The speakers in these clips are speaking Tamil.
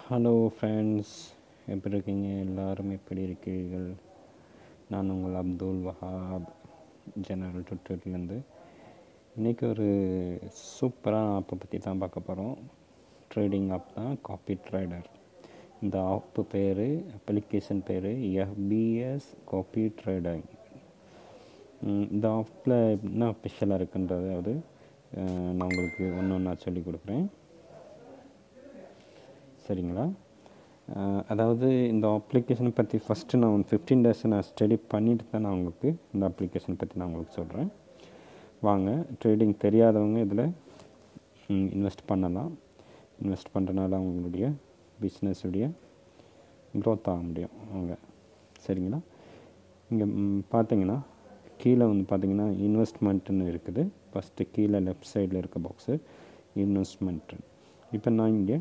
ஹலோ ஃப்ரெண்ட்ஸ் எப்படி இருக்கீங்க எல்லாரும் எப்படி இருக்கிறீர்கள் நான் உங்கள் அப்துல் வஹாப் ஜெனரல் ட்விட்டர்லேருந்து இன்றைக்கி ஒரு சூப்பரான ஆப்பை பற்றி தான் பார்க்க போகிறோம் ட்ரேடிங் ஆப் தான் காப்பி ட்ரேடர் இந்த ஆப்பு பேர் அப்ளிகேஷன் பேர் எஃபிஎஸ் காப்பி ட்ரேடர் இந்த ஆப்பில் என்ன ஸ்பெஷலாக இருக்குன்றது அது அஹ், நான் உங்களுக்கு ஒன்று ஒன்றா சொல்லி கொடுக்குறேன் சரிங்களா அஹ், அதாவது இந்த அப்ளிகேஷனை பற்றி ஃபஸ்ட்டு நான் ஒரு ஃபிஃப்டீன் டேஸ் நான் ஸ்டடி பண்ணிட்டு தான் நான் உங்களுக்கு இந்த அப்ளிகேஷன் பற்றி நான் உங்களுக்கு சொல்கிறேன் வாங்க ட்ரேடிங் தெரியாதவங்க இதில் இன்வெஸ்ட் பண்ணலாம் இன்வெஸ்ட் பண்ணுறனால அவங்களுடைய பிஸ்னஸுடைய க்ரோத் ஆக முடியும் அவங்க சரிங்களா இங்கே பார்த்தீங்கன்னா கீழே வந்து பார்த்தீங்கன்னா இன்வெஸ்ட்மெண்ட்டுன்னு இருக்குது ஃபஸ்ட்டு கீழே லெஃப்ட் சைடில் இருக்க பாக்ஸு இன்வெஸ்ட்மெண்ட்டு இப்போ நான் இங்கே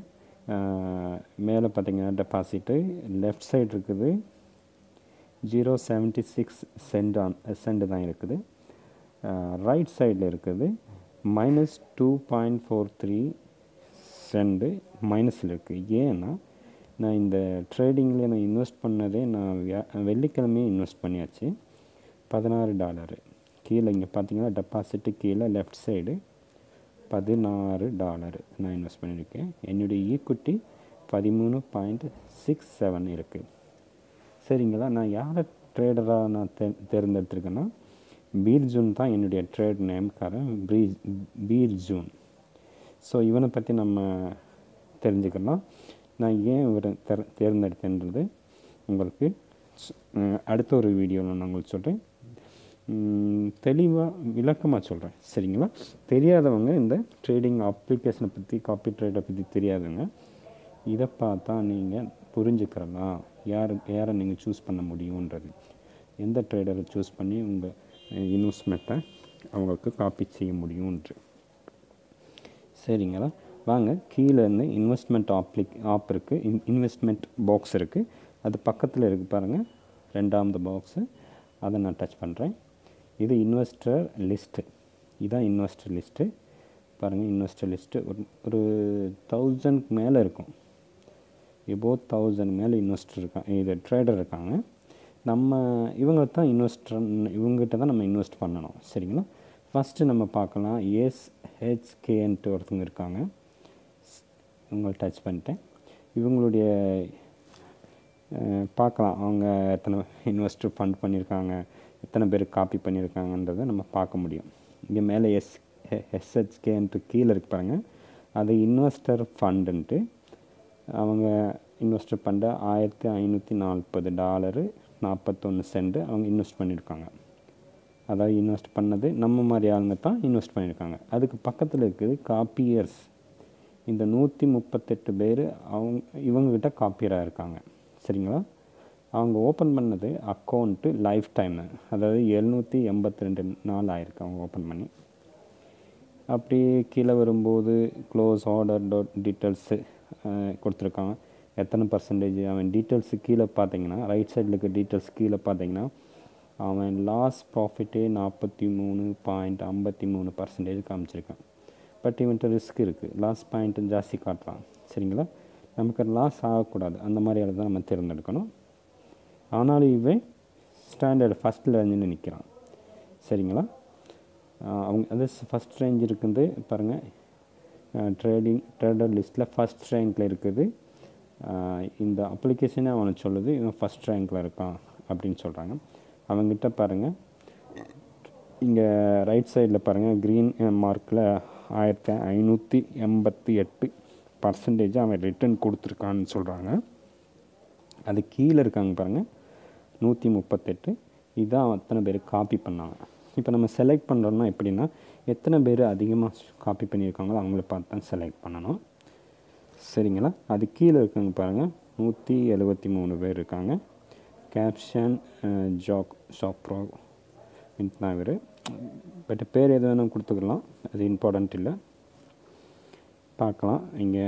மேலே பார்த்தீங்கன்னா டெபாசிட்டு லெஃப்ட் சைடு இருக்குது zero seventy six cent on cent தான் இருக்குது ரைட் சைடில் இருக்குது minus two point four three cent மைனஸில் இருக்குது ஏன்னா நான் இந்த ட்ரேடிங்கில் நான் இன்வெஸ்ட் பண்ணதே நான் வியா- வெள்ளிக்கிழமையே இன்வெஸ்ட் பண்ணியாச்சு பதினாறு டாலரு கீழே இங்கே பார்த்தீங்கன்னா டெபாசிட்டு கீழே லெஃப்ட் சைடு பதினாறு டாலர் நான் இன்வெஸ்ட் பண்ணியிருக்கேன் என்னுடைய ஈக்குட்டி பதிமூணு பாயிண்ட் சிக்ஸ் செவன் இருக்குது சரிங்களா நான் யாரை ட்ரேடராக நான் தே தேர்ந்தெடுத்திருக்கேன்னா பீர் ஜூன் தான் என்னுடைய ட்ரேட் நேம்காரன் ப்ரீ பீர் ஜூன் ஸோ இவனை பற்றி நம்ம தெரிஞ்சுக்கலாம் நான் ஏன் இவரை தேர் தேர்ந்தெடுத்தேன்றது உங்களுக்கு ஸ்- அஹ் அடுத்த ஒரு வீடியோவில் நான் உங்களுக்கு சொல்கிறேன் தெளிவாக விளக்கமாக சொல்கிறேன் சரிங்களா தெரியாதவங்க இந்த ட்ரேடிங் அப்ளிகேஷனை பற்றி காப்பி ட்ரேடை பற்றி தெரியாதவங்க இதை பார்த்தா நீங்கள் புரிஞ்சுக்கிறலாம் யார் யாரை நீங்கள் சூஸ் பண்ண முடியுன்றது எந்த ட்ரேடரை சூஸ் பண்ணி உங்கள் இன்வெஸ்ட்மெண்ட்டை அவங்களுக்கு காப்பி செய்ய முடியும்ன்று சரிங்களா வாங்க கீழே இருந்து இன்வெஸ்ட்மெண்ட் ஆப்ளிக் ஆப் இருக்குது இன் இன்வெஸ்ட்மெண்ட் பாக்ஸ் இருக்குது அது பக்கத்தில் இருக்குது பாருங்கள் ரெண்டாவது பாக்ஸு அதை நான் டச் பண்ணுறேன் இது இன்வெஸ்டர் லிஸ்ட்டு இதுதான் இன்வெஸ்டர் லிஸ்ட்டு பாருங்கள் இன்வெஸ்டர் லிஸ்ட்டு ஒரு ஒரு தௌசண்ட்க்கு மேலே இருக்கும் எபோ தௌசண்ட் மேலே இன்வெஸ்டர் இருக்காங்க இது ட்ரேடர் இருக்காங்க நம்ம இவங்க தான் இன்வெஸ்டர் இவங்ககிட்ட தான் நம்ம இன்வெஸ்ட் பண்ணணும் சரிங்களா ஃபஸ்ட்டு நம்ம பார்க்கலாம் எஸ்ஹெச்கேன்ட்டு ஒருத்தவங்க இருக்காங்க இவங்களை டச் பண்ணிட்டேன் இவங்களுடைய அஹ், பார்க்கலாம் அவங்க எத்தனை இன்வெஸ்டர் ஃபண்ட் பண்ணியிருக்காங்க எத்தனை பேர் காப்பி பண்ணியிருக்காங்கன்றதை நம்ம பார்க்க முடியும் இங்கே மேலே எஸ் எஸ்ஹெச்கேன்ட்டு கீழே இருக்கு பாருங்க அது இன்வெஸ்டர் ஃபண்டுன்ட்டு அவங்க இன்வெஸ்ட் பண்ணுற ஆயிரத்தி ஐநூற்றி நாற்பது டாலரு நாற்பத்தொன்று சென்ட் அவங்க இன்வெஸ்ட் பண்ணியிருக்காங்க அதாவது இன்வெஸ்ட் பண்ணது நம்ம மாதிரி ஆளுங்க தான் இன்வெஸ்ட் பண்ணியிருக்காங்க அதுக்கு பக்கத்தில் இருக்குது காப்பியர்ஸ் இந்த நூற்றி முப்பத்தெட்டு பேர் அவங்க இவங்கக்கிட்ட காப்பியராக இருக்காங்க சரிங்களா அவங்க ஓப்பன் பண்ணது அக்கௌண்ட்டு லைஃப் டைம் அதாவது எழுநூற்றி எண்பத்தி ரெண்டு நாள் ஆயிருக்கு அவங்க ஓப்பன் பண்ணி அப்படி கீழே வரும்போது க்ளோஸ் ஆர்டர் டோட் டீட்டெயில்ஸு கொடுத்துருக்காங்க எத்தனை பர்சன்டேஜ் அவன் டீட்டெயில்ஸு கீழே பார்த்தீங்கன்னா ரைட் சைடில் இருக்க டீட்டெயில்ஸ் கீழே பார்த்தீங்கன்னா அவன் லாஸ் ப்ராஃபிட்டே நாற்பத்தி மூணு பாயிண்ட் ஐம்பத்தி மூணு பர்சன்டேஜ் காமிச்சிருக்கான் பட் இவன்ட்டு ரிஸ்க் இருக்குது லாஸ் பாயிண்ட்டு ஜாஸ்தி காட்டுறான் சரிங்களா நமக்கு லாஸ் ஆகக்கூடாது அந்த மாதிரி ஆளை தான் நம்ம தேர்ந்தெடுக்கணும் ஆனாலும் இவன் ஸ்டாண்டர்ட் ஃபஸ்ட்டில் இருந்து நிற்கிறான் சரிங்களா ஆஹ் அவங்க அது ஃபஸ்ட் ரேஞ்ச் இருக்குது பாருங்கள் ட்ரேடிங் ட்ரேடர் லிஸ்ட்டில் ஃபஸ்ட் ரேங்க்கில் இருக்குது ஆஹ் இந்த அப்ளிகேஷனே அவனை சொல்லுது இவன் ஃபஸ்ட் ரேங்க்கில் இருக்கான் அப்படின்னு சொல்கிறாங்க அவங்ககிட்ட பாருங்கள் இங்கே ரைட் சைடில் பாருங்கள் க்ரீன் மார்க்கில் ஆயிரத்தி ஐநூற்றி எண்பத்தி எட்டு பர்சன்டேஜ் அவன் ரிட்டர்ன் கொடுத்துருக்கான்னு சொல்கிறாங்க அது கீழே இருக்காங்க பாருங்கள் நூற்றி முப்பத்தெட்டு இதான் அத்தனை பேர் காப்பி பண்ணாங்க இப்போ நம்ம செலக்ட் பண்ணுறோம்னா எப்படின்னா எத்தனை பேர் அதிகமாக காப்பி பண்ணியிருக்காங்களோ அவங்கள பார்த்து தான் செலக்ட் பண்ணணும் சரிங்களா அது கீழே இருக்காங்க பாருங்கள் நூற்றி எழுபத்தி மூணு பேர் இருக்காங்க கேப்ஷன் ஜாக் ஷாப்ரோ தான் இவர் பட் பேர் எது வேணால் கொடுத்துக்கலாம் அது இம்பார்ட்டண்ட் இல்லை பார்க்கலாம் இங்கே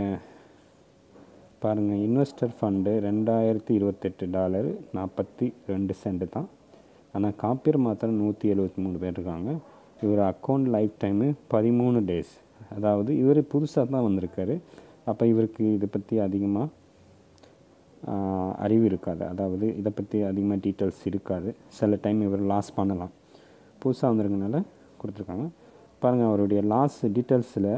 பாருங்கள் இன்வெஸ்டர் ஃபண்டு ரெண்டாயிரத்தி இருபத்தெட்டு டாலர் நாற்பத்தி ரெண்டு சென்ட் தான் ஆனால் காப்பீர் மாத்திரம் நூற்றி எழுபத்தி மூணு பேர் இருக்காங்க இவர் அக்கௌண்ட் லைஃப் டைமு பதிமூணு டேஸ் அதாவது இவர் புதுசாக தான் வந்திருக்காரு அப்போ இவருக்கு இதை பற்றி அதிகமாக ஆஹ், அறிவு இருக்காது அதாவது இதை பற்றி அதிகமாக டீட்டெயில்ஸ் இருக்காது சில டைம் இவர் லாஸ் பண்ணலாம் புதுசாக வந்திருக்கனால கொடுத்துருக்காங்க பாருங்கள் அவருடைய லாஸ் டீட்டெயில்ஸில்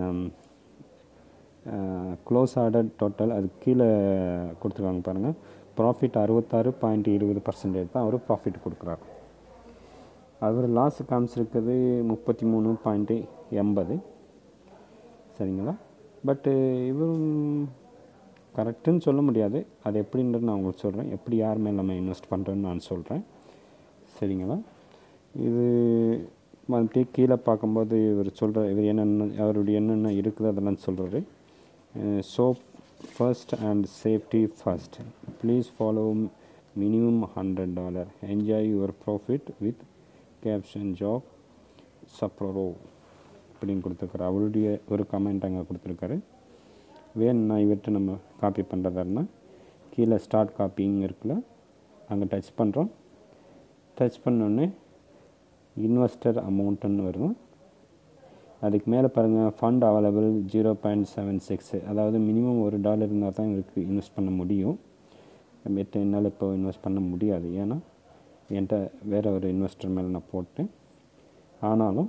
க்ளோஸ் ஆர்டர் டோட்டல் அது கீழே கொடுத்துருக்காங்க பாருங்கள் ப்ராஃபிட் அறுபத்தாறு பாயிண்ட் இருபது பர்சன்டேஜ் தான் அவர் ப்ராஃபிட் கொடுக்குறாரு அவர் லாஸ் காமிச்சிருக்கிறது முப்பத்தி மூணு பாயிண்ட்டு எண்பது சரிங்களா பட்டு இவரும் கரெக்டுன்னு சொல்ல முடியாது அது எப்படின்றது நான் உங்களுக்கு சொல்கிறேன் எப்படி யார் மேலே நம்ம இன்வெஸ்ட் பண்ணுறோன்னு நான் சொல்கிறேன் சரிங்களா இது வந்து கீழே பார்க்கும்போது இவர் சொல்கிற இவர் என்னென்ன அவருடைய என்னென்ன இருக்குது அதெல்லாம் சொல்கிறாரு சோப் first and safety first please follow minimum hundred dollar enjoy your profit with caption job சப்ரோ அப்படின்னு கொடுத்துருக்காரு அவருடைய ஒரு கமெண்ட் அங்கே கொடுத்துருக்காரு வேணும்னா இவர்கிட்ட நம்ம காப்பி பண்ணுறதாருன்னா கீழே ஸ்டார்ட் காப்பிங் இருக்குல்ல அங்கே டச் பண்ணுறோம் டச் பண்ணோடனே இன்வெஸ்டர் அமௌண்ட்டுன்னு வரும் அதுக்கு மேலே பாருங்கள் fund available zero point seven six அதாவது மினிமம் ஒரு டாலர் இருந்தால் தான் இவருக்கு இன்வெஸ்ட் பண்ண முடியும் பட் என்னால் இப்போ இன்வெஸ்ட் பண்ண முடியாது ஏன்னா என்கிட்ட வேறு ஒரு இன்வெஸ்டர் மேலே நான் போட்டேன் ஆனாலும்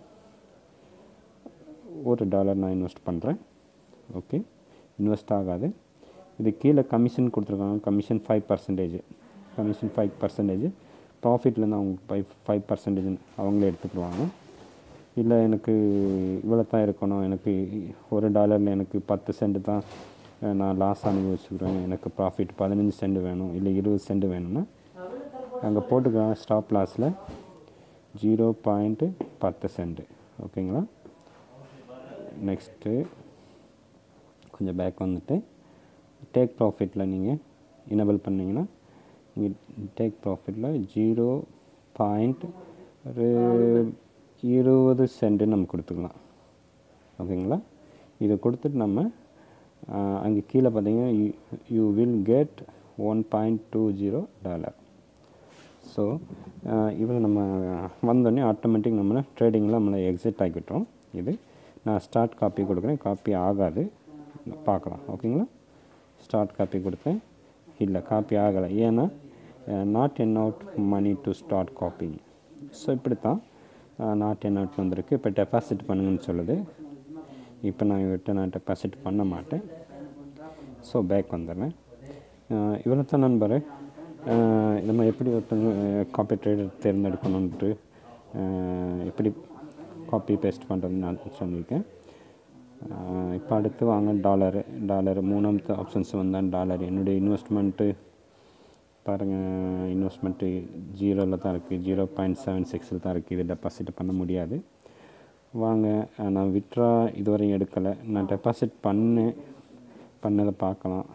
ஒரு டாலர் நான் இன்வெஸ்ட் பண்ணுறேன் ஓகே இன்வெஸ்ட் ஆகாது இது கீழே கமிஷன் கொடுத்துருக்காங்க commission five percentage commission five percentage ப்ராஃபிட்லேருந்து அவங்க ஃபைவ் ஃபைவ் பர்சன்டேஜ் அவங்களே எடுத்துக்கிடுவாங்க இல்லை எனக்கு இவ்வளோ தான் இருக்கணும் எனக்கு ஒரு டாலரில் எனக்கு பத்து சென்ட் தான் அஹ், நான் லாஸ் அனுபவிச்சுக்கிறேன் எனக்கு ப்ராஃபிட் பதினஞ்சு சென்ட் வேணும் இல்லை இருபது சென்ட் வேணும்னா அங்கே போட்டுக்கலாம் ஸ்டாப் லாஸில் ஜீரோ பாயிண்ட்டு பத்து சென்ட் ஓகேங்களா நெக்ஸ்ட்டு கொஞ்சம் பேக் வந்துட்டு டேக் ப்ராஃபிட்டில் நீங்கள் எனபிள் பண்ணிங்கன்னா நீங்கள் டேக் ப்ராஃபிட்டில் ஜீரோ பாயிண்ட் ஒரு இருபது சென்ட் நம்ம கொடுத்துக்கலாம் ஓகேங்களா இதை கொடுத்துட்டு நம்ம அங்கே கீழே பார்த்தீங்கன்னா you will get one point two zero dollar so இதில் நம்ம வந்தோடனே ஆட்டோமேட்டிக் நம்மளை ட்ரேடிங்கில் நம்மளை எக்ஸிட் ஆகிவிட்டோம் இது நான் ஸ்டார்ட் காப்பி கொடுக்குறேன் காப்பி ஆகாது பார்க்கலாம் ஓகேங்களா ஸ்டார்ட் காப்பி கொடுத்தேன் இல்லை காப்பி ஆகலை ஏன்னா not enough money to start copy so இப்படி தான் நாட் என் அவுட் வந்திருக்கு இப்போ டெபாசிட் பண்ணுங்கன்னு சொல்லுது இப்போ நான் இவர்கிட்ட நான் டெபாசிட் பண்ண மாட்டேன் ஸோ பேக் வந்துடுறேன் இவ்வளோ தான் நண்பர் அஹ் நம்ம எப்படி ஒருத்தவங்க காப்பி ட்ரேடர் தேர்ந்தெடுக்கணுன்ட்டு அஹ் எப்படி காப்பி பேஸ்ட் பண்ணுறதுன்னு நான் சொல்லியிருக்கேன் இப்போ அடுத்து வாங்க டாலரு டாலர் மூணாமத்து ஆப்ஷன்ஸ் வந்தால் டாலர் என்னுடைய இன்வெஸ்ட்மெண்ட்டு பாருங்கள் இன்வெஸ்ட்மெண்ட்டு ஜீரோவில் தான் இருக்குது ஜீரோ பாயிண்ட் செவன் சிக்ஸில் தான் இருக்குது இது டெபாசிட் பண்ண முடியாது வாங்க அஹ் நான் விட்ரா இதுவரையும் எடுக்கலை நான் டெபாசிட் பண்ணேன் பண்ணதை பார்க்கலாம்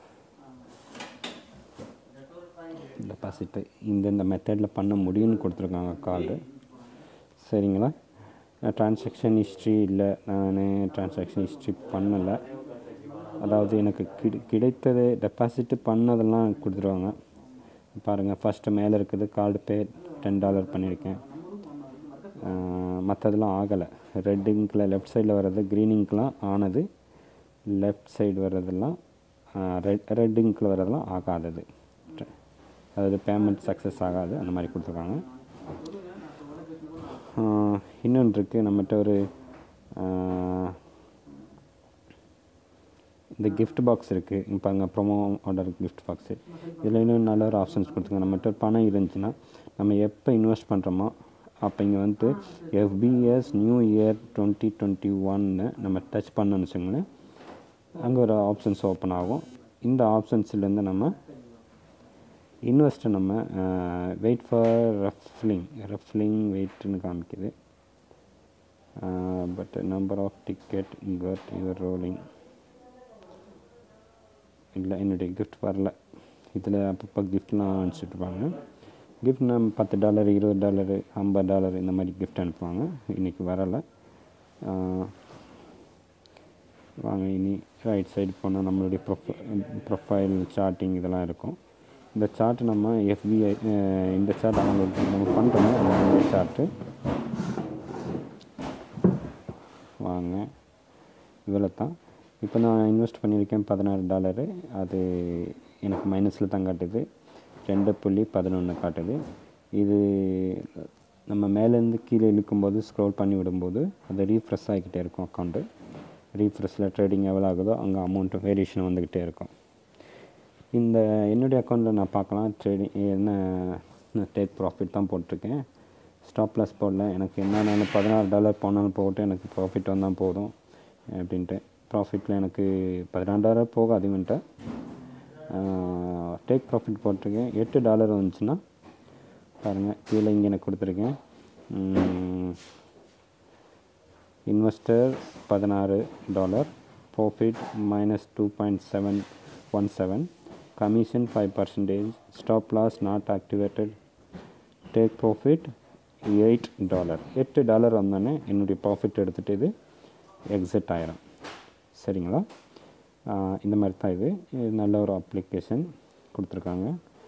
டெபாசிட்டு இந்தந்த மெத்தடில் பண்ண முடியும்னு கொடுத்துருக்காங்க கார்டு சரிங்களா ட்ரான்சாக்ஷன் ஹிஸ்ட்ரி இல்லை நான் ட்ரான்சாக்ஷன் ஹிஸ்ட்ரி பண்ணலை அதாவது எனக்கு கிடை கிடைத்தது டெபாசிட்டு பண்ணதெல்லாம் கொடுத்துருவாங்க பாருங்கள் ஃபஸ்ட்டு மேலே இருக்குது கார்டு பே டென் டாலர் பண்ணியிருக்கேன் மற்றதெல்லாம் ஆகலை ரெட் இங்கில் லெஃப்ட் சைடில் வர்றது க்ரீன் இங்க்லாம் ஆனது லெஃப்ட் சைடு வர்றதெல்லாம் ரெட் ரெட் இங்கில் வர்றதெல்லாம் ஆகாதது அதாவது பேமெண்ட் சக்ஸஸ் ஆகாது அந்த மாதிரி கொடுத்துருக்காங்க இன்னொன்று இருக்குது நம்மகிட்ட ஒரு ஆஹ், இந்த gift பாக்ஸ் இருக்குது இப்போ அங்கே ப்ரொமோ ஆர்டர் gift பாக்ஸு இதில் இன்னும் நல்ல ஒரு ஆப்ஷன்ஸ் கொடுத்துருங்க நம்மகிட்ட பணம் இருந்துச்சுன்னா நம்ம எப்போ இன்வெஸ்ட் பண்ணுறோமோ அப்போ இங்கே வந்துட்டு எஃபிஎஸ் நியூ இயர் டுவெண்ட்டி டுவெண்ட்டி ஒன்னு நம்ம டச் பண்ணோன்னு வச்சுங்களேன் அங்கே ஒரு ஆப்ஷன்ஸ் ஓப்பன் ஆகும் இந்த ஆப்ஷன்ஸ்லேருந்து நம்ம இன்வெஸ்ட்டை நம்ம வெயிட் ஃபார் ரஃப்லிங் ரஃப்லிங் வெயிட்னு காமிக்குது but number of ticket cut your rolling இல்லை என்னுடைய கிஃப்ட் வரல இதில் அப்பப்போ கிஃப்ட்லாம் அனுப்பிச்சிட்ருப்பாங்க கிஃப்ட் நம்ம பத்து டாலர் இருபது டாலரு ஐம்பது டாலர் இந்த மாதிரி கிஃப்ட் அனுப்புவாங்க இன்றைக்கி வரலை ஆஹ், வாங்க இனி ரைட் சைடு போனால் நம்மளுடைய ப்ரொஃபை ப்ரொஃபைல் சார்ட்டிங் இதெல்லாம் இருக்கும் இந்த சார்ட் நம்ம எஃபிஐ இந்த சார்ட் அவங்க நம்ம பண்ணுறோமோ அந்த சார்ட்டு வாங்க இவ்வளோ தான் இப்போ நான் இன்வெஸ்ட் பண்ணியிருக்கேன் பதினாறு டாலரு அது எனக்கு மைனஸில் தான் காட்டுது ரெண்டு புள்ளி பதினொன்று காட்டுது இது நம்ம மேலேருந்து கீழே இழுக்கும்போது ஸ்க்ரோல் பண்ணி விடும்போது அது ரீஃப்ரெஷ் ஆகிக்கிட்டே இருக்கும் அக்கௌண்ட்டு ரீஃப்ரெஷ்ஷில் ட்ரேடிங் எவ்வளோ ஆகுதோ அங்கே அமௌண்ட்டு வேரியேஷன் வந்துக்கிட்டே இருக்கும் இந்த என்னுடைய அக்கௌண்ட்டில் நான் பார்க்கலாம் ட்ரேடிங் என்ன டேக் ப்ராஃபிட் தான் போட்டிருக்கேன் ஸ்டாப் லாஸ் போடல எனக்கு என்னென்ன பதினாறு டாலர் போனாலும் போகட்டும் எனக்கு ப்ராஃபிட் வந்தால் போதும் அப்படின்ட்டு ப்ராஃபிட்டில் எனக்கு பதினாறு டாலர் போகாது இவன்ட்ட டேக் ப்ராஃபிட் போட்டிருக்கேன் எட்டு டாலர் வந்துச்சுன்னா பாருங்கள் கீழே இங்கே எனக்கு கொடுத்துருக்கேன் இன்வெஸ்டர் பதினாறு dollar profit minus two point seven one seven commission five percentage stop loss not activated take profit eight dollar எட்டு டாலர் வந்தோடனே என்னுடைய ப்ராஃபிட் எடுத்துகிட்டு இது எக்ஸிட் ஆயிரும் சரிங்களா ஆஹ் இந்த மாதிரி தான் இது இது நல்ல ஒரு அப்ளிகேஷன் கொடுத்துருக்காங்க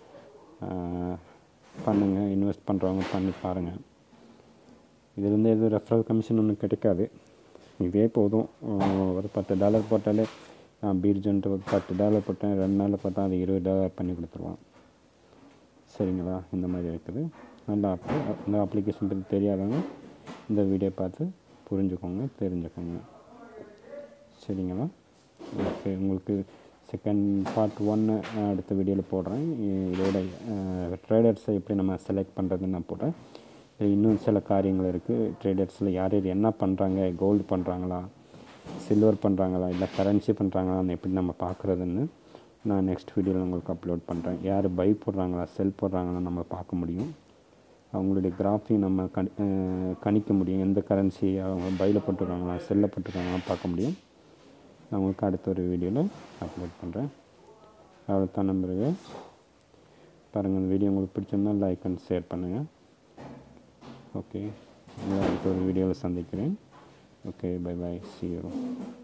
பண்ணுங்கள் இன்வெஸ்ட் பண்ணுறவங்க பண்ணி பாருங்கள் இதுலேருந்து எதுவும் ரெஃபரல் கமிஷன் ஒன்றும் கிடைக்காது இதே போதும் ஆஹ் ஒரு பத்து டாலர் போட்டாலே பீர்ஜன்ட்டு ஒரு பத்து டாலர் போட்டேன் ரெண்டு நாளில் பார்த்தா அது இருபது டாலர் பண்ணி கொடுத்துருவான் சரிங்களா இந்த மாதிரி இருக்குது நல்ல ஆப் இந்த அப்ளிகேஷன் பற்றி தெரியாதவங்க இந்த வீடியோ பார்த்து புரிஞ்சுக்கோங்க தெரிஞ்சுக்கோங்க சரிங்களா ஓகே உங்களுக்கு செகண்ட் பார்ட் ஒன்று அடுத்த வீடியோவில் போடுறேன் இ- இதோட ட்ரேடர்ஸை எப்படி நம்ம செலக்ட் பண்ணுறதுன்னு நான் போடுறேன் இது இன்னும் சில காரியங்கள் இருக்குது ட்ரேடர்ஸில் யார் யார் என்ன பண்ணுறாங்க கோல்டு பண்ணுறாங்களா சில்வர் பண்ணுறாங்களா இல்லை கரன்சி பண்ணுறாங்களான்னு எப்படி நம்ம பார்க்குறதுன்னு நான் நெக்ஸ்ட் வீடியோவில் உங்களுக்கு அப்லோட் பண்ணுறேன் யார் பை போடுறாங்களா செல் போடுறாங்களா நம்ம பார்க்க முடியும் அவங்களுடைய கிராஃபையும் நம்ம கணி அஹ் கணிக்க முடியும் எந்த கரன்சி அவங்க பையில் போட்டிருக்காங்களா செல்லில் போட்டிருக்காங்களா பார்க்க முடியும் நான் உங்களுக்கு அடுத்த ஒரு வீடியோவில் அப்லோட் பண்ணுறேன் அவ்வளோதான் நம்புறேங்க பாருங்கள் இந்த வீடியோ உங்களுக்கு பிடிச்சிருந்தா லைக் அண்ட் ஷேர் பண்ணுங்கள் ஓகே உங்களை அடுத்த ஒரு வீடியோவில் சந்திக்கிறேன் okay bye bye see you